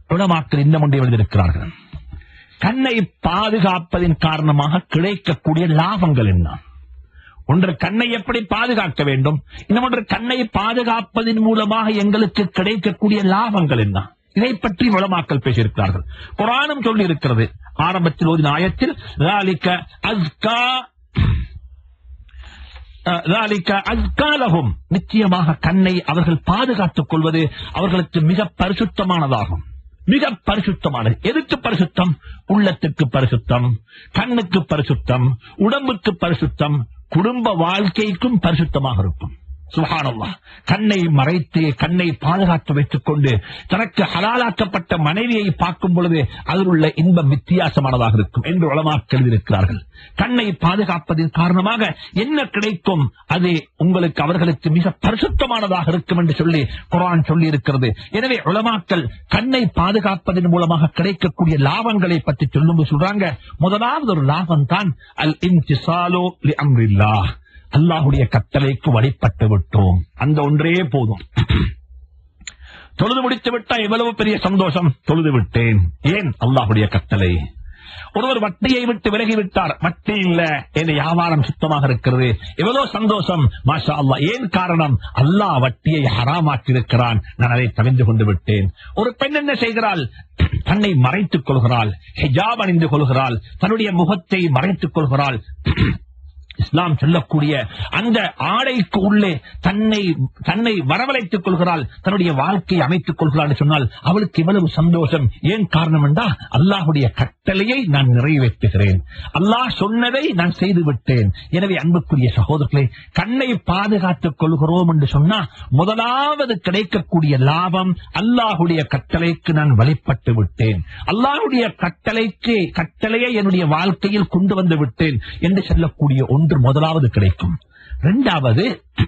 உலமாக்கள் இன்னும் ஒன்றை எழுதியிருக்கிறார்கள் கண்ணை பாதுகாப்பதின் காரணமாக கிடைக்கக்கூடிய லாபங்கள் என்ன ஒன்று கண்ணை எப்படி பாதுகாக்க வேண்டும் இன்னும் ஒன்று கண்ணை பாதுகாப்பதின் மூலமாக எங்களுக்கு கிடைக்கக்கூடிய லாபங்கள் என்ன இதை பற்றி வளமாக்கல் பேசியிருக்கிறார்கள் குரானும் சொல்லி இருக்கிறது ஆரம்பத்தில் ஓதின ஆயத்தில் ذَلِكَ أَزْكَى ذَلِكَ أَزْكَى لَهُمْ. நிச்சயமாக கண்ணை அவர்கள் பாதுகாத்துக் கொள்வது அவர்களுக்கு மிக பரிசுத்தமானதாகும் மிக பரிசுத்தமானது எதுக்கு பரிசுத்தம் உள்ளத்துக்கு பரிசுத்தம் கண்ணுக்கு பரிசுத்தம் உடம்புக்கு பரிசுத்தம் குடும்ப வாழ்க்கைக்கும் பரிசுத்தமாக இருக்கும் சுகானல்லா கண்ணை மறைத்து கண்ணை பாதுகாத்து வைத்துக் கொண்டு தனக்கு ஹலாலாக்கப்பட்ட மனைவியை பார்க்கும் பொழுது அதில் உள்ள இன்பம் வித்தியாசமானதாக இருக்கும் என்று உளமாக்கல் இருக்கிறார்கள் கண்ணை பாதுகாப்பதன் காரணமாக என்ன கிடைக்கும் அது உங்களுக்கு அவர்களுக்கு மிக பரிசுத்தமானதாக இருக்கும் என்று சொல்லி குரான் சொல்லி இருக்கிறது எனவே உளமாக்கல் கண்ணை பாதுகாப்பதன் மூலமாக கிடைக்கக்கூடிய லாபங்களை பற்றி சொல்லும் சொல்றாங்க முதலாவது ஒரு லாபம் தான் அல் இன்சிசாலோ லி அம்ரில்லா அல்லாஹுடைய கட்டளைக்கு வழிபட்டு விட்டோம் அந்த ஒன்றே போதும் தொழுது முடித்து விட்டா எவ்வளவு பெரிய சந்தோஷம் தொழுது விட்டேன் ஏன் அல்லாஹுடைய கட்டளை ஒருவர் வட்டியை விட்டு விலகி விட்டார் வட்டி இல்ல என் வியாபாரம் சுத்தமாக இருக்கிறது எவ்வளவு சந்தோஷம் மாஷா அல்லாஹ் ஏன் காரணம் அல்லாஹ் வட்டியை ஹராமாக்கி இருக்கிறான் நான் அதை தவிர்த்து கொண்டு விட்டேன் ஒரு பெண் என்ன செய்கிறாள் தன்னை மறைத்துக் கொள்கிறாள் ஹிஜாப் அணிந்து கொள்கிறாள் தன்னுடைய முகத்தை மறைத்துக் கொள்கிறாள் இஸ்லாம் சொல்லக்கூடிய அந்த ஆடைக்கு உள்ளே தன்னை தன்னை வரவழைத்துக் கொள்கிறாள் தன்னுடைய வாழ்க்கையை அமைத்துக் கொள்கிறாள் என்று சொன்னால் அவளுக்கு இவ்வளவு சந்தோஷம் ஏன் காரணம் என்றா அல்லாஹுடைய கட்டளையை நான் நிறைவேற்றுகிறேன் அல்லாஹ் சொன்னதை நான் செய்து விட்டேன் எனவே அன்புக்குரிய சகோதரர்களே கண்ணை பாதுகாத்துக் கொள்கிறோம் என்று சொன்னா முதலாவது கிடைக்கக்கூடிய லாபம் அல்லாஹுடைய கட்டளைக்கு நான் வழிபட்டு விட்டேன் அல்லாஹுடைய கட்டளைக்கு கட்டளையை என்னுடைய வாழ்க்கையில் கொண்டு வந்து விட்டேன் என்று சொல்லக்கூடிய ஒன்று முதலாவது கிடைக்கும் இரண்டாவது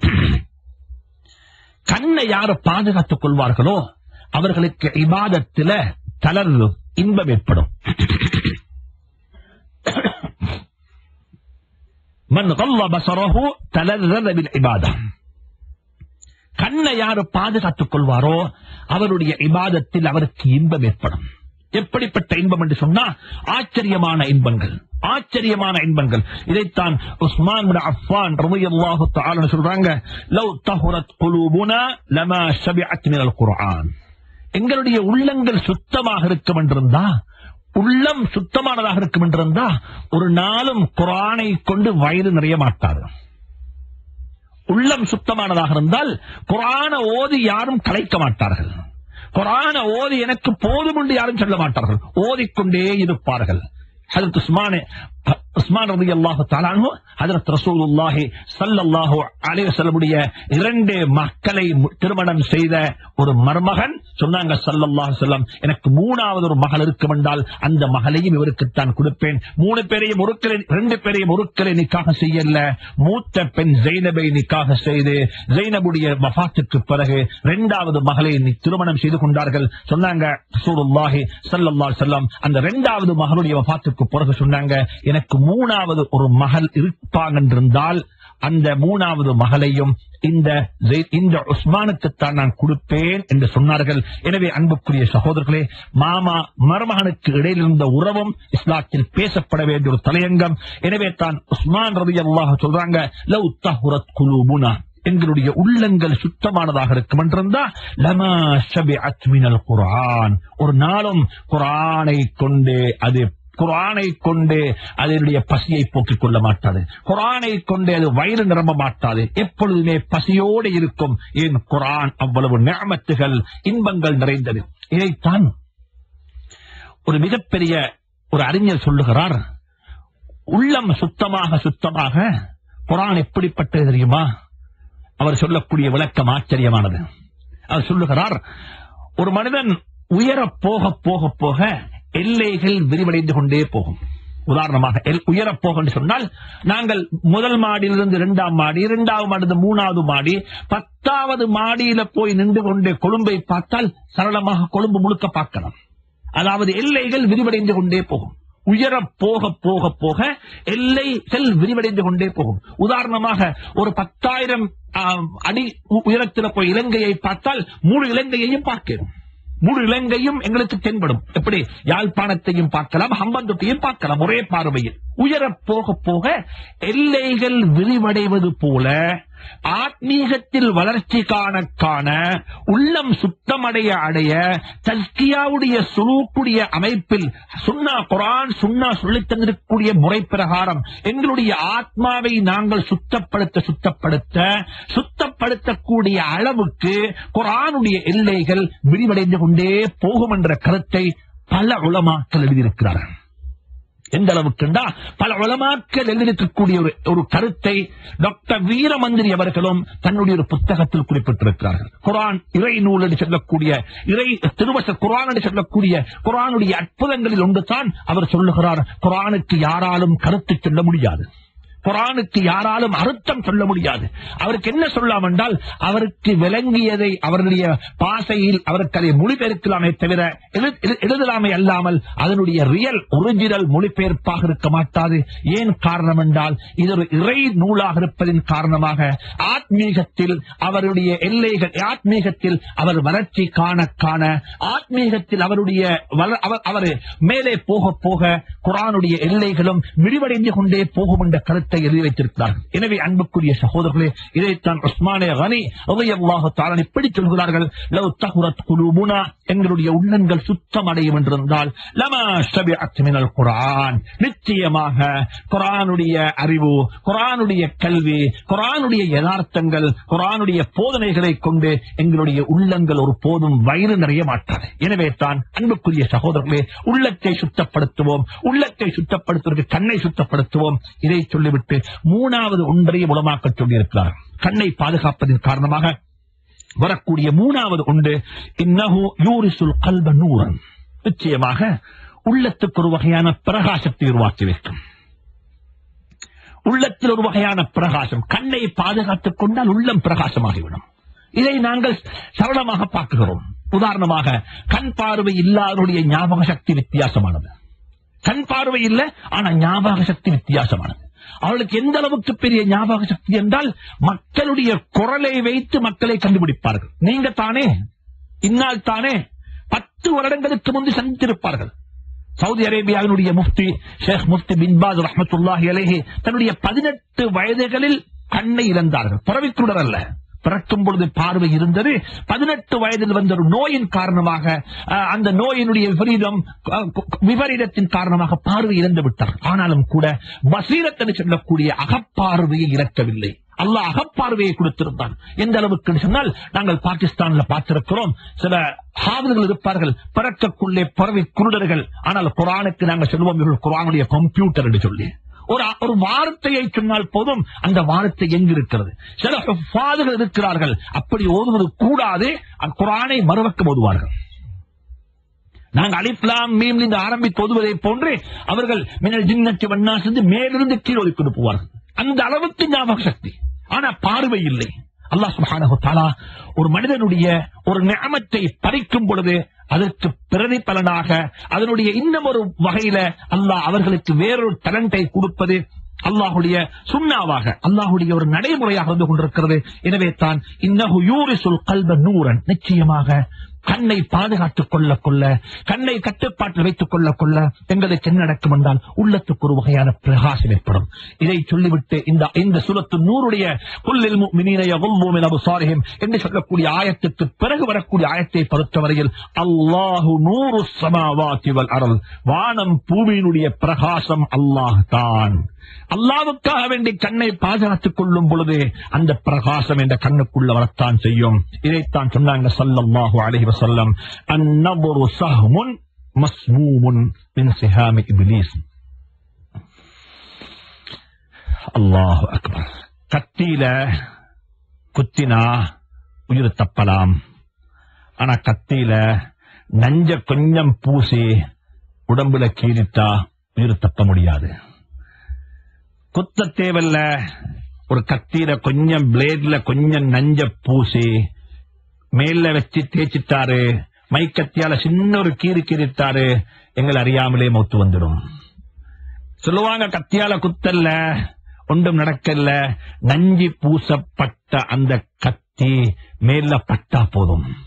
கண்ணை யார் பாதுகாத்துக் கொள்வார்களோ அவர்களுக்கு இபாதத்தில தளர்வு இன்பம் ஏற்படும் மன் கல்ல பசரஹு தலர்ரத பில் இபாதா கண்ணை யாரு பாதுகாத்துக் கொள்வாரோ அவருடைய இபாதத்தில் அவருக்கு இன்பம் ஏற்படும் எப்படிப்பட்ட இன்பம் என்று சொன்னா ஆச்சரியமான இன்பங்கள் ஆச்சரியமான இன்பங்கள் இதைத்தான் உஸ்மான் பின் அஃபான் ரலியல்லாஹு தஆலா சொல்றாங்க லவ் தஹுரத் குலூபுனா லமா ஷபிஅத் மினல் குர்ஆன் எங்களுடைய உள்ளங்கள் சுத்தமாக இருக்கும் என்றிருந்தா உள்ளம் சுத்தமானதாக இருக்கும் என்றிருந்தா ஒரு நாளும் குரானை கொண்டு வயிறு நிறைய மாட்டாது உள்ளம் சுத்தமானதாக இருந்தால் குரான ஓதி யாரும் கலைக்க மாட்டார்கள் குரான ஓதி எனக்கு போதும் என்று யாரும் சொல்ல மாட்டார்கள் ஓதிக்கொண்டே இருப்பார்கள் ஹதரத் உஸ்மானே உஸ்மான் ரதி அல்லாஹு தாலானு ஹதரத் ரசூலுல்லாஹி ஸல்லல்லாஹு அலைஹி வஸல்லமுடைய இரண்டு மக்களை மு- திருமணம் செய்த ஒரு மருமகன் சொன்னாங்க ஸல்லல்லாஹு அலைஹி வஸல்லம் எனக்கு மூணாவது ஒரு மகள் இருக்கும் என்றால் அந்த மகளையும் இவருக்குத்தான் கொடுப்பேன் மூணு பேரையும் ஒருக்கலை ரெண்டு பேரையும் ஒருக்கலை நிக்காக செய்யல மூத்த பெண் ஜெய்னபை நிக்காக செய்து ஜெய்னபுடைய வஃபாத்துக்கு பிறகு இரண்டாவது மகளை நி- திருமணம் செய்து கொண்டார்கள் சொன்னாங்க ரசூலுல்லாஹி ஸல்லல்லாஹு அலைஹி வஸல்லம் அந்த இரண்டாவது மகளுடைய வஃபாத்துக்கு பிறகு சொன்னாங்க எனக்கு மூணாவது ஒரு மகள் இருப்பாங்க என்றிருந்தால் அந்த மூணாவது மகளையும் இந்த ஜெய்- இந்த உஸ்மானுக்குத்தான் நான் கொடுப்பேன் என்று சொன்னார்கள் எனவே அன்புக்குரிய சகோதரர்களே மாமா மருமகனுக்கு இடையில் இருந்த உறவும் இஸ்லாத்தில் பேசப்பட வேண்டிய ஒரு தலையங்கம் எனவே தான் உஸ்மான் ரவி அல்லாஹ் சொல்றாங்க லவ் தஹுரத் குலூபுனா எங்களுடைய உள்ளங்கள் சுத்தமானதாக இருக்கும் என்றிருந்தா லமா ஷபிஅத் மினல் குர்ஆன் ஒரு நாளும் குர்ஆனை கொண்டு அது குர்ஆனை கொண்டு அதனுடைய பசியை போக்கிக் கொள்ள மாட்டாது குர்ஆனை கொண்டு அது வயிறு நிரம்ப மாட்டாது எப்பொழுதுமே பசியோடு இருக்கும் ஏன் குர்ஆன் அவ்வளவு நியமத்துகள் இன்பங்கள் நிறைந்தது இதைத்தான் ஒரு மிகப்பெரிய ஒரு அறிஞர் சொல்லுகிறார் உள்ளம் சுத்தமாக சுத்தமாக குர்ஆன் எப்படிப்பட்டது தெரியுமா அவர் சொல்லக்கூடிய விளக்கம் ஆச்சரியமானது அவர் சொல்லுகிறார் ஒரு மனிதன் உயர போக போக போக எல்லைகள் விரிவடைந்து கொண்டே போகும் உதாரணமாக எல்- உயரப் போக என்று சொன்னால் நாங்கள் முதல் மாடியிலிருந்து இரண்டாம் மாடி இரண்டாவது மாடி மூணாவது மாடி பத்தாவது மாடியில போய் நின்று கொண்டு கொழும்பை பார்த்தால் சரளமாக கொழும்பு முழுக்க பார்க்கலாம் அதாவது எல்லைகள் விரிவடைந்து கொண்டே போகும் உயர போக போக போக எல்லை செல் விரிவடைந்து கொண்டே போகும் உதாரணமாக ஒரு பத்தாயிரம் ஆம், அடி உ- உயரத்தில் போய் இலங்கையை பார்த்தால் முழு இலங்கையையும் பார்க்கிறோம் முழு இலங்கையும் எங்களுக்கு தென்படும் எப்படி யாழ்ப்பாணத்தையும் பார்க்கலாம் ஹம்பந்தத்தையும் பார்க்கலாம் ஒரே பார்வையில் உயர போக போக எல்லைகள் விரிவடைவது போல ஆத்மீகத்தில் வளர்ச்சி காண காண உள்ளம் சுத்தமடைய அடைய தஸ்கியாவுடைய சுலூக்குடைய அமைப்பில் சுன்னா குரான் சுன்னா சொல்லித் தந்திருக்கக்கூடிய முறை பிரகாரம் எங்களுடைய ஆத்மாவை நாங்கள் சுத்தப்படுத்த சுத்தப்படுத்த சுத்தப்படுத்தக்கூடிய அளவுக்கு குரானுடைய எல்லைகள் விரிவடைந்து கொண்டே போகும் என்ற கருத்தை பல உலமாக்கள் எழுதியிருக்கிறார்கள் எந்த அளவுக்குண்டா பல உலமாக்கள் எழுதியிருக்கக்கூடிய ஒரு ஒரு கருத்தை டாக்டர் வீரமந்திரி அவர்களும் தன்னுடைய ஒரு புத்தகத்தில் குறிப்பிட்டிருக்கிறார்கள் குரான் இறை நூல் என்று சொல்லக்கூடிய இறை திருவச குரான் என்று சொல்லக்கூடிய குரானுடைய அற்புதங்களில் ஒன்றுதான் அவர் சொல்லுகிறார் குரானுக்கு யாராலும் கருத்து சொல்ல முடியாது குரானுக்கு யாராலும் அர்த்தம் சொல்ல முடியாது அவருக்கு என்ன சொல்லலாம் என்றால் அவருக்கு விளங்கியதை அவருடைய பாசையில் அவருக்கு அதை மொழிபெயர்க்கலாமே தவிர எழு- எழு- எழுதலாமே அல்லாமல் அதனுடைய ரியல் ஒரிஜினல் மொழிபெயர்ப்பாக இருக்க மாட்டாது ஏன் காரணம் என்றால் இது ஒரு இறை நூலாக இருப்பதின் காரணமாக ஆத்மீகத்தில் அவருடைய எல்லைகள் ஆத்மீகத்தில் அவர் வளர்ச்சி காண காண ஆத்மீகத்தில் அவருடைய வள- அவர் அவர் மேலே போக போக குரானுடைய எல்லைகளும் விரிவடைந்து கொண்டே போகும் என்ற கருத்தை எழுதி வைத்திருக்கிறார் எனவே அன்புக்குரிய சகோதரர்களே இதைத்தான் உஸ்மானே கனி ரலியல்லாஹு தஆலா இப்படி சொல்கிறார்கள் லவ் தஹுரத் குலூபுனா எங்களுடைய உள்ளங்கள் சுத்தம் அடையும் என்றிருந்தால் லமா ஷபிஅத் மினல் குர்ஆன் நிச்சயமாக குர்ஆனுடைய அறிவு குர்ஆனுடைய கல்வி குர்ஆனுடைய யதார்த்தங்கள் குர்ஆனுடைய போதனைகளை கொண்டு எங்களுடைய உள்ளங்கள் ஒரு போதும் வயிறு நிறைய மாட்டாது எனவே தான் அன்புக்குரிய சகோதரர்களே உள்ளத்தை சுத்தப்படுத்துவோம் உள்ளத்தை சுத்தப்படுத்துவதற்கு கண்ணை சுத்தப்படுத்துவோம் இதை சொல்லிவிட்டு மூணாவது ஒன்றையும் உளமாக்க சொல்லியிருக்கிறார் கண்ணை பாதுகாப்பதன் காரணமாக வரக்கூடிய மூணாவது உண்டு இன்னஹு யூரிசுல் கல்ப நூரன் நிச்சயமாக உள்ளத்துக்கு ஒரு வகையான பிரகாசத்தை உருவாக்கி வைக்கும் உள்ளத்தில் ஒரு வகையான பிரகாசம் கண்ணை பாதுகாத்துக் கொண்டால் உள்ளம் பிரகாசமாகிவிடும் இதை நாங்கள் சரளமாக பார்க்கிறோம் உதாரணமாக கண் பார்வை இல்லாதவருடைய ஞாபக சக்தி வித்தியாசமானது கண் பார்வை இல்ல ஆனா ஞாபக சக்தி வித்தியாசமானது அவளுக்கு எந்த அளவுக்கு பெரிய ஞாபக சக்தி என்றால் மக்களுடைய குரலை வைத்து மக்களை கண்டுபிடிப்பார்கள் நீங்க தானே இந்நாள் தானே பத்து வருடங்களுக்கு முன்பு சந்தித்திருப்பார்கள் சவுதி அரேபியாவினுடைய முஃப்தி ஷேக் முஃப்தி பின்பாஸ் ரஹமத்துல்லாஹி அலைஹி தன்னுடைய பதினெட்டு வயதுகளில் கண்ணை இழந்தார்கள் பிறவிக்குடர் அல்ல பிறக்கும் பொழுது பார்வை இருந்தது பதினெட்டு வயதில் வந்த ஒரு நோயின் காரணமாக அஹ், அந்த நோயினுடைய விபரீதம் அஹ், விபரீதத்தின் காரணமாக பார்வை இழந்து விட்டார் ஆனாலும் கூட பசீரத் என்று சொல்லக்கூடிய அகப்பார்வையை இறக்கவில்லை அல்லாஹ் அகப்பார்வையை கொடுத்திருந்தான் எந்த அளவுக்கு என்று சொன்னால் நாங்கள் பாகிஸ்தான்ல பார்த்திருக்கிறோம் சில ஹாவிர்கள் இருப்பார்கள் பிறக்கக்குள்ளே பறவை குருடர்கள் ஆனால் குரானுக்கு நாங்கள் சொல்லுவோம் இவர்கள் குரானுடைய கம்ப்யூட்டர் என்று சொல்லி ஒரு ஒரு வார்த்தையை சொன்னால் போதும் அந்த வார்த்தை எங்கு இருக்கிறது சில ஃபாதர்கள் இருக்கிறார்கள் அப்படி ஓதுவது கூடாது அந்த குரானை மறுவக்கம் ஓதுவார்கள் நாங்கள் அலிப்லாம் மீம் இந்த ஆரம்பித்து ஓதுவதை போன்று அவர்கள் மின்னல் ஜின்னத்தி வண்ணா சென்று மேலிருந்து கீழே ஒதுக்கி போவார்கள் அந்த அளவுக்கு ஞாபக சக்தி ஆனா பார்வை இல்லை அல்லாஹ் சுப்ஹானஹு தஆலா ஒரு மனிதனுடைய ஒரு நியமத்தை பறிக்கும் பொழுது அதற்கு பிரதிபலனாக அதனுடைய இன்னும் ஒரு வகையில அல்லாஹ் அவர்களுக்கு வேறொரு டேலண்டை கொடுப்பது அல்லாஹுடைய சுண்ணாவாக அல்லாஹுடைய ஒரு நடைமுறையாக இருந்து கொண்டிருக்கிறது எனவே தான் இன்னஹு யூரிசுல் கல்ப நூரன் நிச்சயமாக கண்ணை பாதுகாத்துக் கொள்ள கொள்ள கண்ணை கட்டுப்பாட்டில் வைத்துக் கொள்ள கொள்ள எங்களுக்கு என்ன நடக்கும் என்றால் உள்ளத்துக்கு ஒரு வகையான பிரகாசம் ஏற்படும் இதை சொல்லிவிட்டு இந்த இந்த சுரத்து நூறுடைய புல்லில் மினினைய உள்மூமின் அபுசாரிஹிம் என்று சொல்லக்கூடிய ஆயத்துக்கு பிறகு வரக்கூடிய ஆயத்தை பொறுத்தவரையில் அல்லாஹு நூறு சமாவாத்தி வல் அருள் வானம் பூமியினுடைய பிரகாசம் அல்லாஹ் தான் அல்லாவுக்காக வேண்டி கண்ணை பாதுகாத்துக் கொள்ளும் பொழுது அந்த பிரகாசம் என்ற கண்ணுக்குள்ள வரத்தான் செய்யும் இதைத்தான் சொன்னாங்க ஸல்லல்லாஹு அலைஹி வஸல்லம் அந்நபுரு சஹ்முன் மஸ்மூமுன் மின் சிஹாமி இப்லீஸ் அல்லாஹு அக்பர் கத்தியில குத்தினா உயிர் தப்பலாம் ஆனா கத்தியில நஞ்ச கொஞ்சம் பூசி உடம்புல கீழித்தா உயிர் தப்ப முடியாது குத்த தேவையில்ல ஒரு கத்தியில கொஞ்சம் பிளேட்ல கொஞ்சம் நஞ்ச பூசி மேல வச்சு தேய்ச்சிட்டாரு மைக்கத்தியால சின்ன ஒரு கீறி கீறிட்டாரு எங்களை அறியாமலே மௌத்து வந்துடும் சொல்லுவாங்க கத்தியால குத்தல்ல ஒன்றும் நடக்கல நஞ்சி பூசப்பட்ட அந்த கத்தி மேல பட்டா போதும்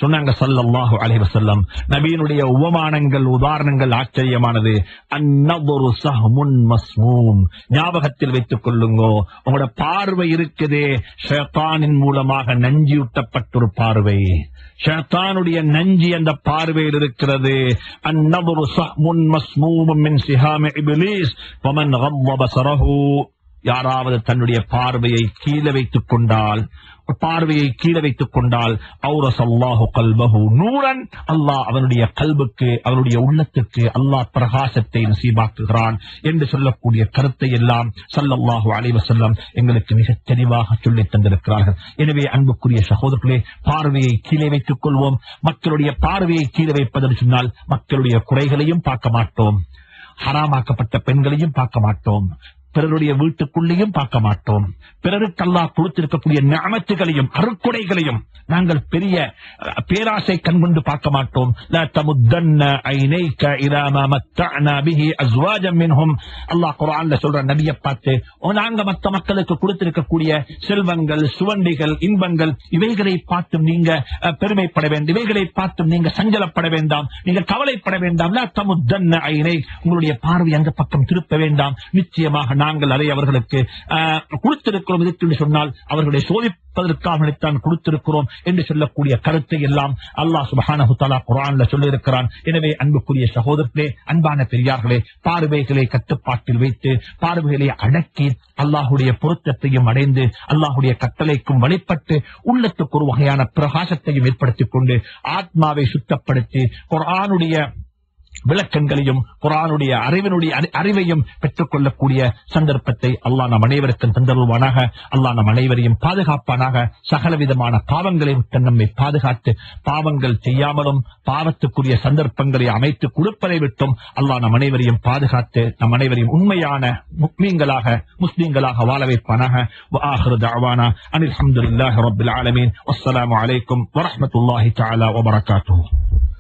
சொன்னாங்க ஸல்லல்லாஹு அலைஹி வஸல்லம் நபியினுடைய உபமானங்கள் உதாரணங்கள் ஆச்சரியமானது அந்நதுரு சஹ்முன் மஸ்மூம் ஞாபகத்தில் வைத்துக் கொள்ளுங்கோ உங்களோட பார்வை இருக்குதே ஷைத்தானின் மூலமாக நஞ்சியூட்டப்பட்ட ஒரு பார்வை ஷைத்தானுடைய நஞ்சி அந்த பார்வையில் இருக்கிறது அந்நதுரு சஹ்முன் மஸ்மூம் மின் சிஹாமி இப்லீஸ் வமன் கம்ம பஸரஹு யாராவது தன்னுடைய பார்வையை கீழே வைத்துக் கொண்டால் பார்வையை கீழே வைத்துக் கொண்டால் அல்லாஹு கல்பஹு நூரன் அல்லாஹ் அவனுடைய கல்புக்கு அவனுடைய உள்ளத்துக்கு அல்லாஹ் பிரகாசத்தை நசீபாக்குகிறான் என்று சொல்லக்கூடிய கருத்தை எல்லாம் சல்லல்லாஹு அலைஹி வஸல்லம் எங்களுக்கு மிக தெளிவாக சொல்லித் தந்திருக்கிறார்கள் எனவே அன்புக்குரிய சகோதரர்களே பார்வையை கீழே வைத்துக் கொள்வோம் மக்களுடைய பார்வையை கீழே வைப்பதென்று சொன்னால் மக்களுடைய குறைகளையும் பார்க்க மாட்டோம் ஹராமாக்கப்பட்ட பெண்களையும் பார்க்க மாட்டோம் பிறருடைய வீட்டுக்குள்ளேயும் பார்க்க மாட்டோம் பிறருக்கு அல்லாஹ் கொடுத்திருக்கக்கூடிய ஞாபகங்களையும் அருக்குடைகளையும் நாங்கள் பெரிய அஹ், பேராசை கண்கொண்டு பார்க்க மாட்டோம் லா தமுத்தன்ன ஐனைக இலா மா மத்தஅனா பிஹி அஸ்வாஜம் மின்ஹும் அல்லாஹ் குர்ஆன்ல சொல்ற நபியை பார்த்து "ஓ, நாங்க மத்த மக்களுக்கு கொடுத்திருக்கக்கூடிய செல்வங்கள் சுவண்டிகள் இன்பங்கள் இவைகளை பார்த்தும் நீங்க அஹ், பெருமைப்பட வேண்டும் இவைகளை பார்த்தும் நீங்க சஞ்சலப்பட வேண்டாம் நீங்க கவலைப்பட வேண்டாம் லா தமுத்தன்ன ஐனை உங்களுடைய பார்வை அந்த பக்கம் திருப்ப வேண்டாம் நிச்சயமாக நாங்கள் அதை அவர்களுக்கு அஹ், கொடுத்திருக்கிறோம் இதற்கு என்று சொன்னால் அவர்களை சோதிப்பதற்காக தான் கொடுத்திருக்கிறோம் என்று சொல்லக்கூடிய கருத்தை எல்லாம் அல்லாஹ் சுபஹானஹு தஆலா குர்ஆன்ல சொல்லியிருக்கிறான் எனவே அன்புக்குரிய சகோதரர்களே அன்பான பெரியார்களே பார்வைகளை கட்டுப்பாட்டில் வைத்து பார்வைகளை அடக்கி அல்லாஹுடைய பொருத்தத்தையும் அடைந்து அல்லாஹுடைய கட்டளைக்கும் வழிபட்டு உள்ளத்துக்கு ஒரு வகையான பிரகாசத்தையும் ஏற்படுத்திக் கொண்டு ஆத்மாவை சுத்தப்படுத்தி குர்ஆனுடைய விளக்கங்களையும் குரானுடைய அறிவினுடைய அறி- அறிவையும் பெற்றுக் கொள்ளக்கூடிய சந்தர்ப்பத்தை அல்லாஹ் நம் அனைவருக்கும் தந்தருவானாக அல்லாஹ் நம் அனைவரையும் பாதுகாப்பானாக சகலவிதமான பாவங்களை விட்டு நம்மை பாதுகாத்து பாவங்கள் செய்யாமலும் பாவத்துக்குரிய சந்தர்ப்பங்களை அமைத்து கொடுப்பதை விட்டும் அல்லாஹ் நம் அனைவரையும் பாதுகாத்து நம் அனைவரையும் உண்மையான முக்மீன்களாக முஸ்லீம்களாக வாழ வைப்பானாக وآخر دعوانا أن الحمد لله رب العالمين والسلام عليكم ورحمة الله تعالى وبركاته